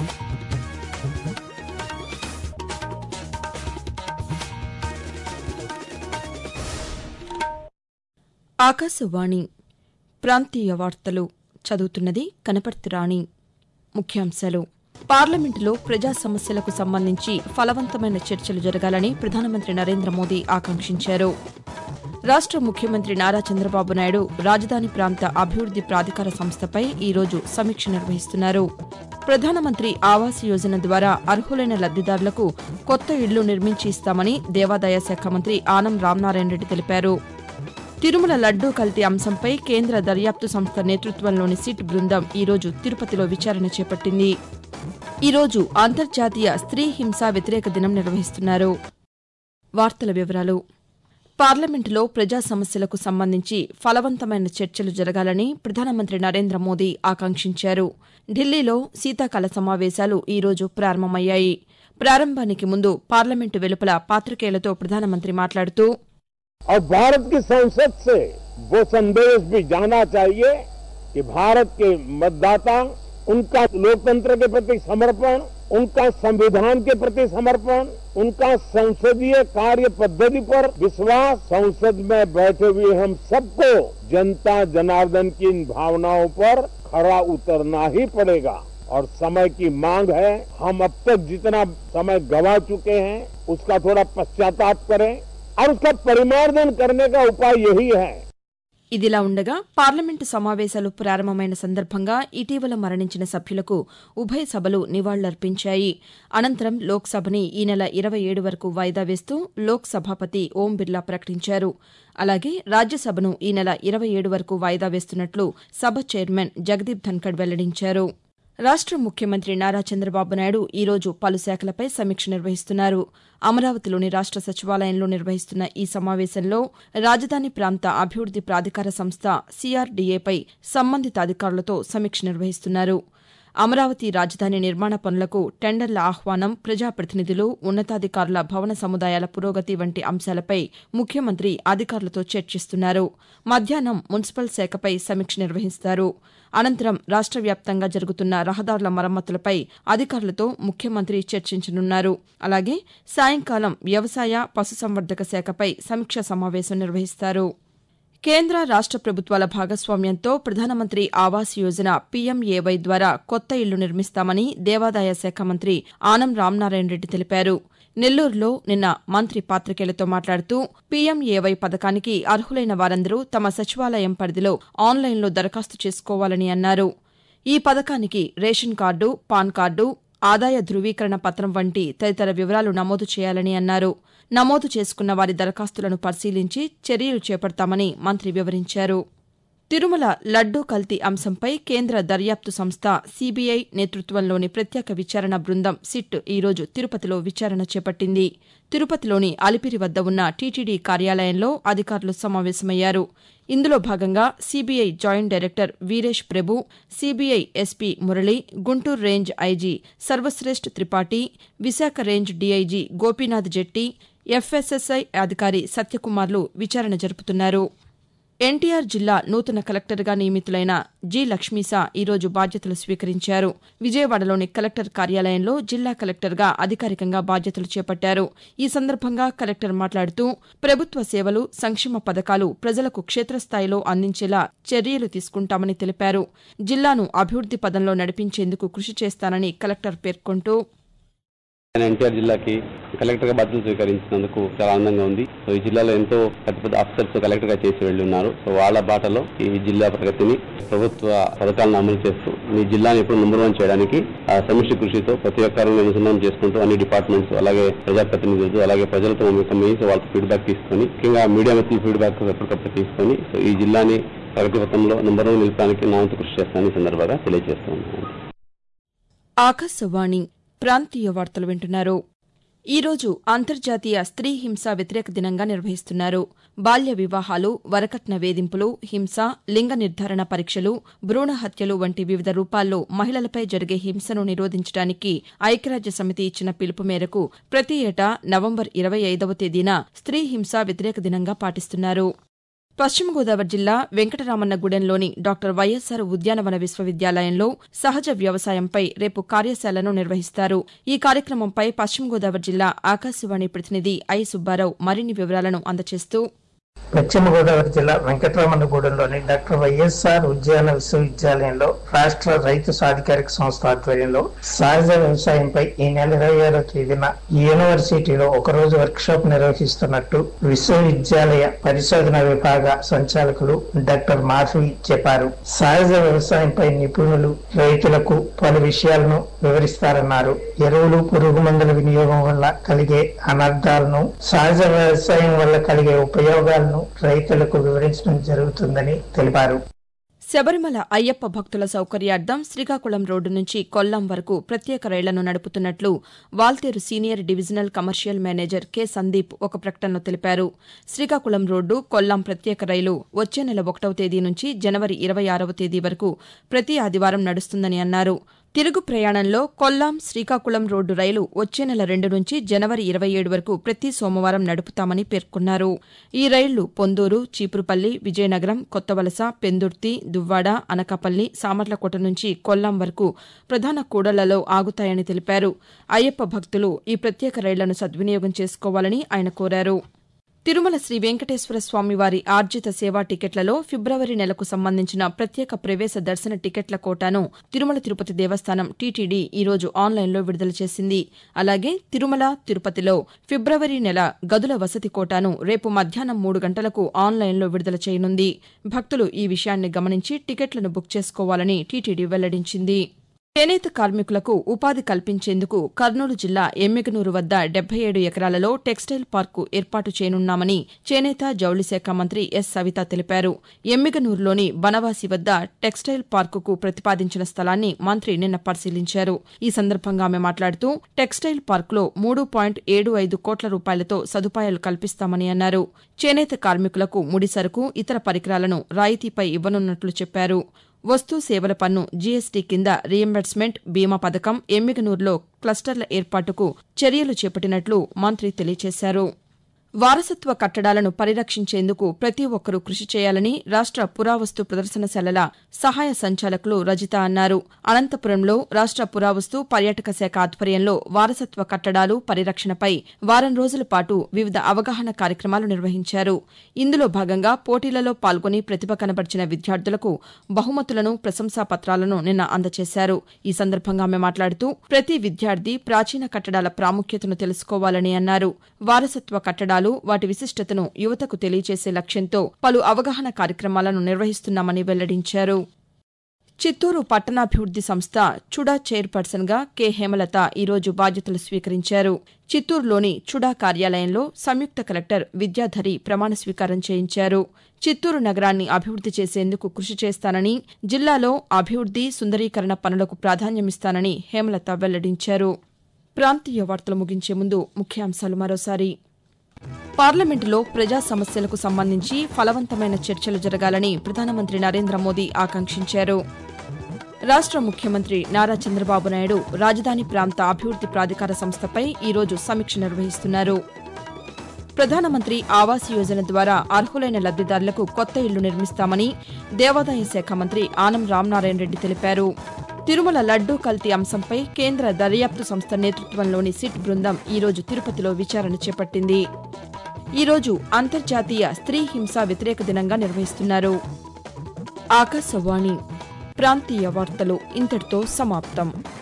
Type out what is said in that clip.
ఆకాశవాణి ప్రాంతీయ వార్తలు చదువుతున్నది కనపర్తి రాణి ముఖ్యాంశాలు పార్లమెంటులో ప్రజా సమస్యలకు సంబంధించి ఫలవంతమైన చర్చలు జరగాలని ప్రధానమంత్రి నరేంద్ర మోదీ ఆకాంక్షించారు రాష్ట ముఖ్యమంత్రి నారా చంద్రబాబు నాయుడు రాజధాని ప్రాంత అభివృద్ది ప్రాధికార సంస్థపై ఈరోజు సమీక్ష నిర్వహిస్తున్నారు ప్రధానమంత్రి ఆవాస్ యోజన ద్వారా అర్హులైన లబ్దిదారులకు కొత్త ఇళ్లు నిర్మించి ఇస్తామని దేవాదాయ శాఖ మంత్రి ఆనం రామనారాయణ రెడ్డి తెలిపారు తిరుమల లడ్డూ కల్తీ అంశంపై కేంద్ర దర్యాప్తు సంస్థ నేతృత్వంలోని సిట్ బృందం ఈరోజు తిరుపతిలో విచారణ చేపట్టింది ఈరోజు అంతర్జాతీయ స్త్రీ హింసా వ్యతిరేక దినం నిర్వహిస్తున్నారు వార్తల వివరాలు పార్లమెంటులో ప్రజా సమస్యలకు సంబంధించి ఫలవంతమైన చర్చలు జరగాలని ప్రధానమంత్రి నరేంద్ర మోదీ ఆకాంక్షించారు ఢిల్లీలో శీతాకాల సమావేశాలు ఈరోజు ప్రారంభమయ్యాయి ప్రారంభానికి ముందు పార్లమెంటు వెలుపల పాతికేయులతో ప్రధానమంత్రి మాట్లాడుతూ और भारत की संसद से वो संदेश भी जाना चाहिए कि भारत के मतदाता उनका लोकतंत्र के प्रति समर्पण उनका संविधान के प्रति समर्पण उनका संसदीय कार्य पद्धति पर विश्वास संसद में बैठे हुए हम सबको जनता जनार्दन की इन भावनाओं पर खरा उतरना ही पड़ेगा और समय की मांग है हम अब तक जितना समय गवा चुके हैं उसका थोड़ा पश्चाताप करें और उसका परिमार्जन करने का उपाय यही है ఇదిలా ఉండగా పార్లమెంటు సమావేశాలు ప్రారంభమైన సందర్భంగా ఇటీవల మరణించిన సభ్యులకు ఉభయ సభలు నివాళులర్పించాయి అనంతరం లోక్సభని ఈ నెల ఇరవై ఏడు వరకు వాయిదా వేస్తూ లోక్ సభాపతి ఓం బిర్లా ప్రకటించారు అలాగే రాజ్యసభను ఈ నెల ఇరవై ఏడు వరకు వాయిదా వేస్తున్నట్లు సభ చైర్మన్ జగదీప్ ధన్కడ్ వెల్లడించారు రాష్ట ముఖ్యమంత్రి నారా చంద్రబాబు నాయుడు ఈరోజు పలు శాఖలపై సమీక్ష నిర్వహిస్తున్నారు అమరావతిలోని రాష్ట సచివాలయంలో నిర్వహిస్తున్న ఈ సమావేశంలో రాజధాని ప్రాంత అభివృద్ది ప్రాధికార సంస్థ సీఆర్డీఏపై సంబంధిత అధికారులతో సమీక్ష నిర్వహిస్తున్నారు అమరావతి రాజధాని నిర్మాణ పనులకు టెండర్ల ఆహ్వానం ప్రజాప్రతినిధులు ఉన్నతాధికారుల భవన సముదాయాల పురోగతి వంటి అంశాలపై ముఖ్యమంత్రి అధికారులతో చర్చిస్తున్నారు మధ్యాహ్నం మున్సిపల్ శాఖపై సమీక్ష నిర్వహిస్తారు అనంతరం రాష్ట వ్యాప్తంగా జరుగుతున్న రహదారుల మరమ్మతులపై అధికారులతో ముఖ్యమంత్రి చర్చించనున్నారు అలాగే సాయంకాలం వ్యవసాయ పశుసంవర్ధక శాఖపై సమీక్షా సమావేశం నిర్వహిస్తారు కేంద్ర రాష్ట ప్రభుత్వాల భాగస్వామ్యంతో ప్రధానమంత్రి ఆవాస్ యోజన పీఎంఏవై ద్వారా కొత్త ఇళ్లు నిర్మిస్తామని దేవాదాయ శాఖ మంత్రి ఆనం రామనారాయణ రెడ్డి తెలిపారు నెల్లూరులో నిన్న మంత్రి పాతికేయులతో మాట్లాడుతూ పీఎంఏవై పథకానికి అర్హులైన వారందరూ తమ సచివాలయం పరిధిలో ఆన్లైన్లో దరఖాస్తు చేసుకోవాలని అన్నారు ఈ పథకానికి రేషన్ కార్డు పాన్ కార్డు ఆదాయ ధృవీకరణ పత్రం వంటి తదితర వివరాలు నమోదు చేయాలని అన్నారు నమోదు చేసుకున్న వారి దరఖాస్తులను పరిశీలించి చర్యలు చేపడతామని మంత్రి వివరించారు తిరుమల లడ్డూ కల్తీ అంశంపై కేంద్ర దర్యాప్తు సంస్థ సీబీఐ నేతృత్వంలోని ప్రత్యేక విచారణ బృందం సిట్ ఈరోజు తిరుపతిలో విచారణ చేపట్టింది తిరుపతిలోని అలిపిరి వద్ద ఉన్న టీటీడీ కార్యాలయంలో అధికారులు సమావేశమయ్యారు ఇందులో భాగంగా CBI joint director Veeresh Prabhu CBI SP Murali Guntur range IG Sarvashreshth Tripathi Visakha range DIG Gopinath Jetti FSSI అధికారి సత్యకుమార్లు విచారణ జరుపుతున్నారు ఎన్టీఆర్ జిల్లా నూతన కలెక్టర్గా నియమితులైన జి లక్ష్మీసా ఈరోజు బాధ్యతలు స్వీకరించారు విజయవాడలోని కలెక్టర్ కార్యాలయంలో జిల్లా కలెక్టర్గా అధికారికంగా బాధ్యతలు చేపట్టారు ఈ సందర్భంగా కలెక్టర్ మాట్లాడుతూ ప్రభుత్వ సేవలు సంక్షేమ పథకాలు ప్రజలకు క్షేత్రస్థాయిలో అందించేలా చర్యలు తీసుకుంటామని తెలిపారు జిల్లాను అభివృద్ది పదంలో నడిపించేందుకు కృషి చేస్తానని కలెక్టర్ పేర్కొంటూ నేను ఎన్టీఆర్ జిల్లాకి కలెక్టర్ గా బాధ్యతలు స్వీకరించినందుకు చాలా ఆనందంగా ఉంది సో ఈ జిల్లాలో ఎంతో పెద్ద పెద్ద ఆఫీసర్స్ కలెక్టర్ గా చేసి వెళ్ళి ఉన్నారు సో వాళ్ళ బాటలో ఈ జిల్లా ప్రగతిని ప్రభుత్వ పథకాలను అమలు చేస్తూ మీ జిల్లాని ఎప్పుడు నెంబర్ వన్ చేయడానికి ఆ సమిష్టి కృషితో ప్రతి ఒక్కరిని అనుసంధానం చేసుకుంటూ అన్ని డిపార్ట్మెంట్స్ అలాగే ప్రజాప్రతినిధులు అలాగే ప్రజలతో మమేకమై సో వాళ్ళ ఫీడ్బ్యాక్ తీసుకొని ముఖ్యంగా మీడియా మిత్రుల ఫీడ్బ్యాక్ ఎప్పటికప్పుడు తీసుకొని సో ఈ జిల్లాని ప్రగతి పథంలో నెంబర్ వన్ నిలపడానికి నా వంతు కృషి చేస్తానని ఈ సందర్భంగా తెలియజేస్తున్నాను ఆకాశవాణి ప్రాంతీయ వార్తలు వింటున్నారు ఈరోజు అంతర్జాతీయ స్త్రీ హింస వ్యతిరేక దినంగా నిర్వహిస్తున్నారు బాల్య వివాహాలు వరకట్న వేధింపులు హింస లింగ నిర్ధారణ పరీక్షలు భ్రూణ హత్యలు వంటి వివిధ రూపాల్లో మహిళలపై జరిగే హింసను నిరోధించడానికి ఐక్యరాజ్య సమితి ఇచ్చిన పిలుపు మేరకు ప్రతి ఏటా నవంబర్ ఇరవై ఐదవ తేదీన స్త్రీ హింస వ్యతిరేక దినంగా పాటిస్తున్నారు పశ్చిమ గోదావరి జిల్లా వెంకటరామన్నగూడెంలోని డాక్టర్ వైఎస్సార్ ఉద్యానవన విశ్వవిద్యాలయంలో సహజ వ్యవసాయంపై రేపు కార్యశాలను నిర్వహిస్తారు ఈ కార్యక్రమంపై పశ్చిమ గోదావరి జిల్లా ఆకాశవాణి ప్రతినిధి ఐ సుబ్బారావు మరిన్ని వివరాలను అందజేస్తూ పశ్చిమ గోదావరి జిల్లా వెంకటరామన్నగూడెంలోని డాక్టర్ వైఎస్ఆర్ ఉద్యాన విశ్వవిద్యాలయంలో రాష్ట్ర రైతు సాధికారిక సంస్థ ఆధ్వర్యంలో సహజ వ్యవసాయంపై ఈ నెల ఇరవై ఆరో తేదీన యూనివర్సిటీలో ఒకరోజు వర్క్ షాప్ నిర్వహిస్తున్నట్టు విశ్వవిద్యాలయ పరిశోధన విభాగ సంచాలకులు డాక్టర్ మాధవి చెప్పారు సహజ వ్యవసాయంపై నిపుణులు రైతులకు పలు విషయాలను వివరిస్తారన్నారు ఎరువులు పురుగు మందుల వినియోగం వల్ల కలిగే అనర్థాలను సహజ వ్యవసాయం వల్ల కలిగే ఉపయోగాలను రైతులకు వివరించడం జరుగుతుందని తెలిపారు శబరిమల అయ్యప్ప భక్తుల సౌకర్యార్థం శ్రీకాకుళం రోడ్డు నుంచి కొల్లాం వరకు ప్రత్యేక రైళ్లను నడుపుతున్నట్లు Waltair senior divisional commercial manager K Sandeep ఒక ప్రకటనలో తెలిపారు శ్రీకాకుళం రోడ్డు కొల్లాం ప్రత్యేక రైలు వచ్చే నెల ఒకటవ తేదీ నుంచి జనవరి ఇరవై ఆరవ తేదీ వరకు ప్రతి ఆదివారం నడుస్తుందని అన్నారు తిరుగు ప్రయాణంలో కొల్లాం శ్రీకాకుళం రోడ్డు రైలు వచ్చే నెల రెండు నుంచి జనవరి ఇరవై ఏడు వరకు ప్రతి సోమవారం నడుపుతామని పేర్కొన్నారు ఈ రైళ్లు పొందూరు చీపురుపల్లి విజయనగరం కొత్తవలస పెందుర్తి దువ్వాడ అనకాపల్లి సామర్లకోట నుంచి కొల్లాం వరకు ప్రధాన కూడళ్లలో ఆగుతాయని తెలిపారు అయ్యప్ప భక్తులు ఈ ప్రత్యేక రైళ్లను సద్వినియోగం చేసుకోవాలని ఆయన కోరారు తిరుమల శ్రీ వెంకటేశ్వర స్వామివారి ఆర్జిత సేవా టికెట్లలో ఫిబ్రవరి నెలకు సంబంధించిన ప్రత్యేక ప్రవేశ దర్శన టికెట్ల కోటాను తిరుమల తిరుపతి దేవస్థానం టీటీడీ ఈరోజు ఆన్లైన్లో విడుదల చేసింది అలాగే తిరుమల తిరుపతిలో ఫిబ్రవరి నెల గదుల వసతి కోటాను రేపు మధ్యాహ్నం మూడు గంటలకు ఆన్లైన్లో విడుదల చేయనుంది భక్తులు ఈ విషయాన్ని గమనించి టికెట్లను బుక్ చేసుకోవాలని టీటీడీ వెల్లడించింది చేనేత కార్మికులకు ఉపాధి కల్పించేందుకు కర్నూలు జిల్లా ఎమ్మిగనూరు వద్ద డెబ్బై ఏడు ఎకరాలలో టెక్స్టైల్ పార్కు ఏర్పాటు చేయనున్నామని చేనేత జౌళి శాఖ మంత్రి ఎస్ సవిత తెలిపారు ఎమ్మిగనూరులోని బనవాసి వద్ద టెక్స్టైల్ పార్కుకు ప్రతిపాదించిన స్థలాన్ని మంత్రి నిన్న పరిశీలించారు ఈ సందర్భంగా ఆమె మాట్లాడుతూ టెక్స్టైల్ పార్కులో మూడు పాయింట్ ఏడు ఐదు కోట్ల రూపాయలతో సదుపాయాలు కల్పిస్తామని అన్నారు చేనేత కార్మికులకు ముడిసరకు ఇతర పరికరాలను రాయితీపై ఇవ్వనున్నట్లు చెప్పారు వస్తు సేవల పన్ను జీఎస్టీ కింద రీయింబర్స్మెంట్ బీమా పథకం ఎమ్మిగనూరులో క్లస్టర్ల ఏర్పాటుకు చర్యలు చేపట్టినట్లు మంత్రి తెలియజేశారు వారసత్వ కట్టడాలను పరిరక్షించేందుకు ప్రతి ఒక్కరూ కృషి చేయాలని రాష్ట పురావస్తు ప్రదర్శనశాలల సహాయ సంచాలకులు రజిత అన్నారు అనంతపురంలో రాష్ట పురావస్తు పర్యాటక శాఖ ఆధ్వర్యంలో వారసత్వ కట్టడాలు పరిరక్షణపై వారం రోజుల పాటు వివిధ అవగాహన కార్యక్రమాలు నిర్వహించారు ఇందులో భాగంగా పోటీలలో పాల్గొని ప్రతిభ కనబర్చిన విద్యార్థులకు బహుమతులను ప్రశంసా పత్రాలను నిన్న అందజేశారు ఈ సందర్భంగా ఆమె మాట్లాడుతూ ప్రతి విద్యార్థి ప్రాచీన కట్టడాల ప్రాముఖ్యతను తెలుసుకోవాలని అన్నారు వారసత్వ కట్టడాలు వాటి విశిష్టతను యువతకు తెలియజేసే లక్ష్యంతో పలు అవగాహన కార్యక్రమాలను నిర్వహిస్తున్నామని వెల్లడించారు చిత్తూరు పట్టణాభివృద్ది సంస్థ చుడా చైర్పర్సన్గా కె హేమలత ఈరోజు బాధ్యతలు స్వీకరించారు చిత్తూరులోని చుడా కార్యాలయంలో సంయుక్త కలెక్టర్ విద్యాధరి ప్రమాణ స్వీకారం చేయించారు చిత్తూరు నగరాన్ని అభివృద్ది చేసేందుకు కృషి చేస్తానని జిల్లాలో అభివృద్ది సుందరీకరణ పనులకు ప్రాధాన్యమిస్తానని హేమలత వెల్లడించారు ప్రాంతీయ వార్తలు ముగించే ముందు ముఖ్యాంశాలు మరోసారి పార్లమెంటులో ప్రజా సమస్యలకు సంబంధించి ఫలవంతమైన చర్చలు జరగాలని ప్రధానమంత్రి నరేంద్ర మోదీ ఆకాంక్షించారు రాష్ట ముఖ్యమంత్రి నారా చంద్రబాబు నాయుడు రాజధాని ప్రాంత అభివృద్ది ప్రాధికార సంస్థపై ఈరోజు సమీక్ష నిర్వహిస్తున్నారు ప్రధానమంత్రి ఆవాస్ యోజన ద్వారా అర్హులైన లబ్దిదారులకు కొత్త ఇళ్లు నిర్మిస్తామని దేవాదాయ శాఖ మంత్రి ఆనం రామనారాయణ రెడ్డి తెలిపారు తిరుమల లడ్డూ కల్తీ అంశంపై కేంద్ర దర్యాప్తు సంస్థ నేతృత్వంలోని సిట్ బృందం ఈరోజు తిరుపతిలో విచారణ చేపట్టింది ఈరోజు అంతర్జాతీయ స్త్రీ హింసా వ్యతిరేక దినంగా నిర్వహిస్తున్నారు ఆకాశవాణి ప్రాంతీయ వార్తలు ఇంతటితో సమాప్తం